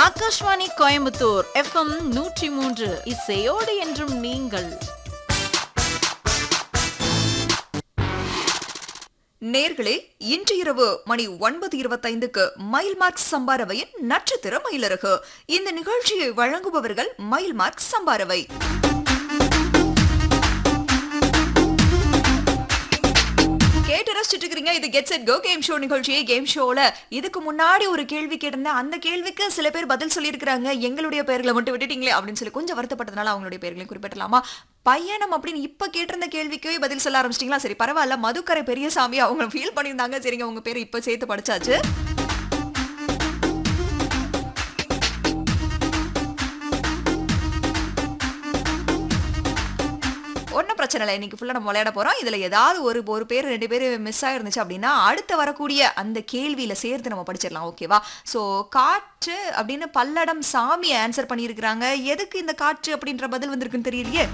Akashvani Coimbatore FM நூற்றி மூன்று இசையோடு என்றும் நீங்கள் நேர்களே இன்று இரவு மணி ஒன்பது இருபத்தைந்துக்கு மயில் மார்க் சம்பாரவையின் நட்சத்திர மயிலரகு இந்த நிகழ்ச்சியை வழங்குபவர்கள் மயில் மார்க் சம்பாரவை கேட்டு ரசிச்சுட்டு இருக்கிறீங்க இது get set go game show நிகழ்ச்சியை கேம் ஷோல இதுக்கு முன்னாடி ஒரு கேள்வி கேட்டிருந்தேன் அந்த கேள்விக்கு சில பேர் பதில் சொல்லியிருக்கிறாங்க எங்களுடைய பெயர்களை மட்டும் விட்டுட்டீங்களே அப்படின்னு சொல்லி கொஞ்சம் வருத்தப்பட்டதுனால அவங்களுடைய பெயர்களையும் குறிப்பிடலாமா பயணம் அப்படின்னு இப்ப கேட்டிருந்த கேள்விக்கே பதில் சொல்ல ஆரம்பிச்சிட்டீங்களா சரி பரவாயில்ல மதுக்கரை பெரியசாமி அவங்க ஃபீல் பண்ணியிருந்தாங்க சரிங்க உங்க பேரை இப்ப சேர்த்து படிச்சாச்சு ஒன்றும் பிரச்சனை இல்லை இன்னைக்கு ஃபுல்லாக நம்ம விளையாட போகிறோம் இதில் ஏதாவது ஒரு ஒரு பேர் ரெண்டு பேர் மிஸ் ஆயிருந்துச்சு அப்படின்னா அடுத்து வரக்கூடிய அந்த கேள்வியில் சேர்த்து நம்ம படிச்சிடலாம் ஓகேவா ஸோ காற்று அப்படின்னு பல்லடம் சாமி ஆன்சர் பண்ணியிருக்கிறாங்க எதுக்கு இந்த காற்று அப்படின்ற பதில் வந்திருக்குன்னு தெரியலையே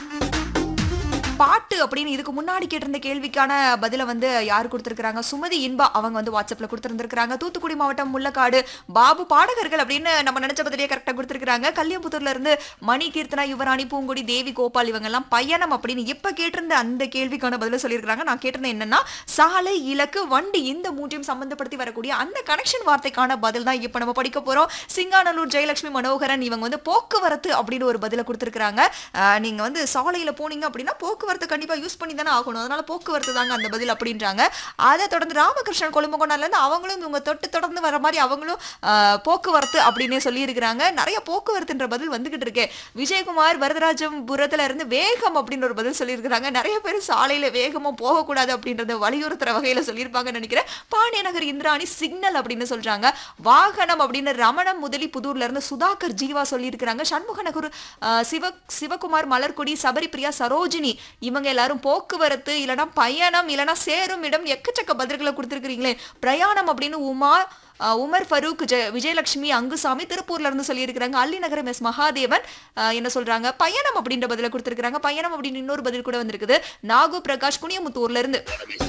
பாட்டு அப்படின்னு இதுக்கு முன்னாடி கேட்டிருந்த கேள்விக்கான பதில வந்து யார் கொடுத்திருக்காங்க சுமதி இன்பா அவங்க வந்து வாட்ஸ்அப்ல கொடுத்திருந்திருக்காங்க தூத்துக்குடி மாவட்டம் முள்ளக்காடு பாபு பாடகர்கள் அப்படின்னு நம்ம நினைச்ச பதிலே கரெக்டா கொடுத்திருக்காங்க கல்யாணபுத்தூர்ல இருந்து மணி கீர்த்தனா யுவராணி பூங்குடி தேவி கோபால் இவங்க எல்லாம் பயணம் அப்படின்னு இப்ப கேட்டிருந்த அந்த கேள்விக்கான பதில சொல்லியிருக்காங்க நான் கேட்டிருந்தேன் என்னன்னா சாலை இலக்கு வண்டி இந்த மூன்றையும் சம்பந்தப்படுத்தி வரக்கூடிய அந்த கனெக்ஷன் வார்த்தைக்கான பதில் தான் இப்ப நம்ம படிக்க போறோம் சிங்கானல்லூர் ஜெயலட்சுமி மனோகரன் இவங்க வந்து போக்குவரத்து அப்படின்னு ஒரு பதில கொடுத்திருக்காங்க அஹ் நீங்க வந்து சாலையில போனீங்க அப்படின்னா போக்குவரத்து கண்டிப்பா யூஸ் பண்ணி தானே ஆகணும் அதனால போக்குவரத்து தாங்க அந்த பதில் அப்படின்றாங்க அதை தொடர்ந்து ராமகிருஷ்ணன் கொழும்பகொண்டால இருந்து அவங்களும் இவங்க தொட்டு தொடர்ந்து வர மாதிரி அவங்களும் அஹ், போக்குவரத்து அப்படின்னே சொல்லியிருக்கிறாங்க நிறைய போக்குவரத்துன்ற பதில் வந்துகிட்டு இருக்கு விஜயகுமார் வரதராஜபுரத்துல இருந்து வேகம் அப்படின்னு ஒரு பதில் சொல்லியிருக்கிறாங்க நிறைய பேர் சாலையில வேகமா போகக்கூடாது அப்படின்றத வலியுறுத்துற வகையில சொல்லியிருப்பாங்கன்னு நினைக்கிறேன் பாண்டியநகர் இந்திராணி சிக்னல் அப்படின்னு சொல்றாங்க வாகனம் அப்படின்னு ரமணம் முதலி புதூர்ல இருந்து சுதாகர் ஜீவா சொல்லியிருக்கிறாங்க சண்முகநகர் அஹ், சிவ சிவகுமார் மலர்கொடி சபரிபிரியா சரோஜினி இவங்க எல்லாரும் போக்குவரத்து இல்லைன்னா பயணம் இல்லைன்னா சேரும் இடம் எக்கச்சக்க பதில்களை கொடுத்துருக்கிறீங்களே பிரயாணம் அப்படின்னு உமா அஹ், உமர் ஃபரூக் ஜெ விஜயலட்சுமி அங்குசாமி திருப்பூர்ல இருந்து சொல்லியிருக்கிறாங்க அல்லி நகரம் எஸ் மகாதேவன் அஹ், என்ன சொல்றாங்க பயணம் அப்படின்ற பதில கொடுத்துருக்காங்க பயணம் அப்படின்னு இன்னொரு பதில் கூட வந்திருக்குது நாகு பிரகாஷ் குனியமுத்தூர்ல இருந்து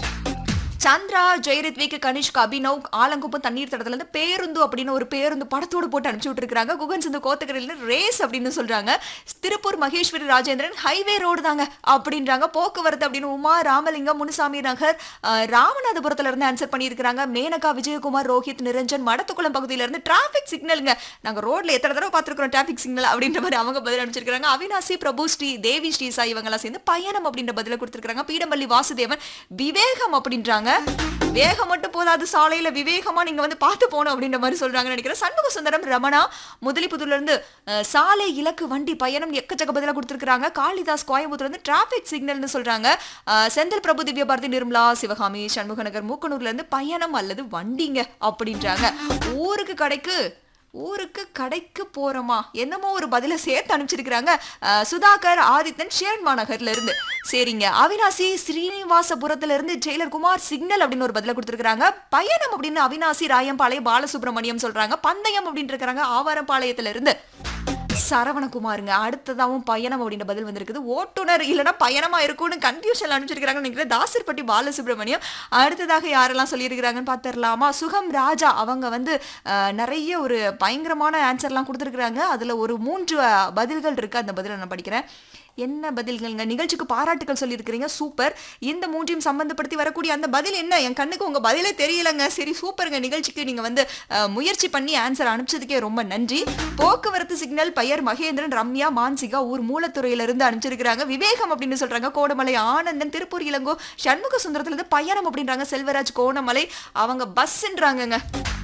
சந்திரா ஜெயரித்விக்கு கனிஷ்க் அபினவ் ஆலங்குப்பம் தண்ணீர் தடத்துல இருந்து பேருந்து அப்படின்னு ஒரு பேருந்து படத்தோட போட்டு அனுப்பிச்சு விட்டுருக்காங்க குகன் சிந்து கோத்தகரையில ரேஸ் அப்படின்னு சொல்றாங்க திருப்பூர் மகேஸ்வரி ராஜேந்திரன் ஹைவே ரோடு தாங்க அப்படின்றாங்க போக்குவரத்து அப்படின்னு உமா ராமலிங்கம் முனுசாமி நகர் அஹ், ராமநாதபுரத்துல இருந்து ஆன்சர் பண்ணியிருக்கிறாங்க மேனகா விஜயகுமார் ரோஹித் நிரஞ்சன் மடத்துக்குளம் பகுதியில இருந்து டிராபிக் சிக்னலுங்க நாங்க ரோட்ல எத்தனை தடவை பார்த்திருக்கிறோம் டிராபிக் சிக்னல் அப்படின்ற மாதிரி அவங்க பதில் அனுப்பிச்சிருக்காங்க அவினாசி பிரபு ஸ்ரீ தேவி ஸ்ரீசா இவங்க எல்லாம் சேர்ந்து பயணம் அப்படின்ற பதில கொடுத்திருக்காங்க பீடம்பள்ளி வாசுதேவன் விவேகம் அப்படின்றாங்க வேகம் மட்டும் போதாது சாலையில விவேகமா நீங்க வந்து பார்த்து போகணும் அப்படின்ற மாதிரி சொல்றாங்கன்னு நினைக்கிறேன் சண்முக சுந்தரம் ரமணா முதலிப்புத்தூர்ல இருந்து அஹ், சாலை இலக்கு வண்டி பயணம் எக்கச்சக்க பதிலா கொடுத்திருக்காங்க காளிதாஸ் கோயம்புத்தூர்ல இருந்து டிராபிக் சிக்னல்னு சொல்றாங்க அஹ், செந்தில் பிரபு திவ்ய பாரதி நிர்மலா சிவகாமி சண்முகநகர் மூக்கனூர்ல இருந்து பயணம் அல்லது வண்டிங்க அப்படின்றாங்க ஊருக்கு கடைக்கு ஊருக்கு கடைக்கு போறோமா என்னமோ ஒரு பதில சேர்த்து அனுப்பிச்சிருக்கிறாங்க அஹ், சுதாகர் ஆதித்தன் ஷேர்மா நகர்ல இருந்து சரிங்க அவினாசி ஸ்ரீனிவாசபுரத்துல இருந்து ஜெயிலர் குமார் சிக்னல் அப்படின்னு ஒரு பதில கொடுத்திருக்காங்க பயணம் அப்படின்னு அவினாசி ராயம்பாளையம் பாலசுப்ரமணியம் சொல்றாங்க பந்தயம் அப்படின்னு இருக்கிறாங்க ஆவாரம்பாளையத்துல இருந்து சரவணகுமாருங்க அடுத்ததாவும் பயணம் அப்படின்ற பதில் வந்திருக்குது ஓட்டுநர் இல்லைன்னா பயணமா இருக்கும்னு கன்ஃபியூஷன் அனுப்பிச்சிருக்காங்கன்னு நினைக்கிறேன் தாசர்பட்டி பாலசுப்ரமணியம் அடுத்ததாக யாரெல்லாம் சொல்லியிருக்கிறாங்கன்னு பார்த்துடலாமா சுகம் ராஜா அவங்க வந்து அஹ், நிறைய ஒரு பயங்கரமான ஆன்சர்லாம் கொடுத்துருக்குறாங்க அதுல ஒரு மூன்று அஹ், பதில்கள் இருக்கு அந்த பதிலை நான் படிக்கிறேன் என்ன பதில்கள்ங்க நிகழ்ச்சிக்கு பாராட்டுகள் சொல்லியிருக்கிறீங்க சூப்பர் இந்த மூன்றையும் சம்பந்தப்படுத்தி வரக்கூடிய அந்த பதில் என்ன என் கண்ணுக்கு உங்க பதிலே தெரியலங்க சரி சூப்பருங்க நிகழ்ச்சிக்கு நீங்க வந்து அஹ், முயற்சி பண்ணி ஆன்சர் அனுப்பிச்சதுக்கே ரொம்ப நன்றி போக்குவரத்து சிக்னல் பெயர் மகேந்திரன் ரம்யா மான்சிகா ஊர் மூலத்துறையில இருந்து அனுப்பிச்சிருக்கிறாங்க விவேகம் அப்படின்னு சொல்றாங்க கோடமலை ஆனந்தன் திருப்பூர் இளங்கோ சண்முக சுந்தரத்துல இருந்து பயணம் அப்படின்றாங்க செல்வராஜ் கோணமலை அவங்க பஸ்ன்றாங்கங்க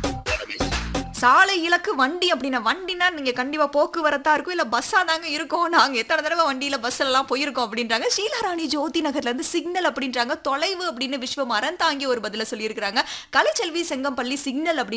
சாலை இலக்கு வண்டி அப்படின்னா வண்டினா நீங்க கண்டிப்பா போக்குவரத்தா இருக்கும் இல்ல பஸ்ஸா தாங்க இருக்கும் நாங்க எத்தனை தடவை வண்டியில பஸ் எல்லாம் போயிருக்கோம் அப்படின்றாங்க ஷீலாராணி ஜோதி நகர்ல இருந்து சிக்னல் அப்படின்றாங்க தொலைவு அப்படின்னு விஸ்வ மரம் தாங்கி ஒரு பதில சொல்லியிருக்கிறாங்க கலைச்செல்வி செங்கம்பள்ளி சிக்னல் அப்படின்னு